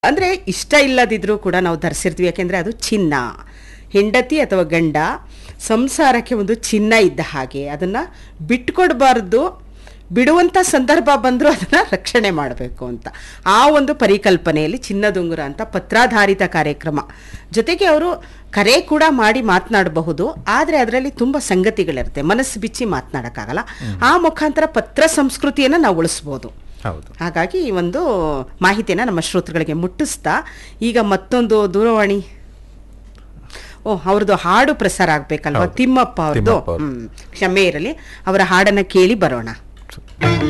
ಅಂದರೆ ಇಷ್ಟ ಇಲ್ಲದಿದ್ರೂ ಕೂಡ ನಾವು ಧರಿಸಿರ್ತೀವಿ ಯಾಕೆಂದರೆ ಅದು ಚಿನ್ನ ಹೆಂಡತಿ ಅಥವಾ ಗಂಡ ಸಂಸಾರಕ್ಕೆ ಒಂದು ಚಿನ್ನ ಇದ್ದ ಹಾಗೆ ಅದನ್ನು ಬಿಟ್ಕೊಡ್ಬಾರ್ದು ಬಿಡುವಂಥ ಸಂದರ್ಭ ಬಂದರೂ ಅದನ್ನು ರಕ್ಷಣೆ ಮಾಡಬೇಕು ಅಂತ ಆ ಒಂದು ಪರಿಕಲ್ಪನೆಯಲ್ಲಿ ಚಿನ್ನದುಂಗುರ ಅಂತ ಪತ್ರಾಧಾರಿತ ಕಾರ್ಯಕ್ರಮ ಜೊತೆಗೆ ಅವರು ಕರೆ ಕೂಡ ಮಾಡಿ ಮಾತನಾಡಬಹುದು ಆದರೆ ಅದರಲ್ಲಿ ತುಂಬ ಸಂಗತಿಗಳಿರುತ್ತೆ ಮನಸ್ಸು ಬಿಚ್ಚಿ ಮಾತನಾಡೋಕ್ಕಾಗಲ್ಲ ಆ ಮುಖಾಂತರ ಪತ್ರ ಸಂಸ್ಕೃತಿಯನ್ನು ನಾವು ಉಳಿಸ್ಬೋದು ಹೌದು ಹಾಗಾಗಿ ಈ ಒಂದು ಮಾಹಿತಿಯನ್ನು ನಮ್ಮ ಶ್ರೋತೃಗಳಿಗೆ ಮುಟ್ಟಿಸ್ತಾ ಈಗ ಮತ್ತೊಂದು ದೂರವಾಣಿ ಓ ಅವ್ರದ್ದು ಹಾಡು ಪ್ರಸಾರ ಆಗ್ಬೇಕಲ್ವಾ ಹೌದು. ತಿಮ್ಮಪ್ಪ ಅವ್ರದ್ದು ತಿಮ್ಮಪ್ಪ ಅವ್ರದ್ದು. ಹ್ಮ್ ಕ್ಷಮೆ ಇರಲಿ ಅವರ ಹಾಡನ್ನ ಕೇಳಿ ಬರೋಣ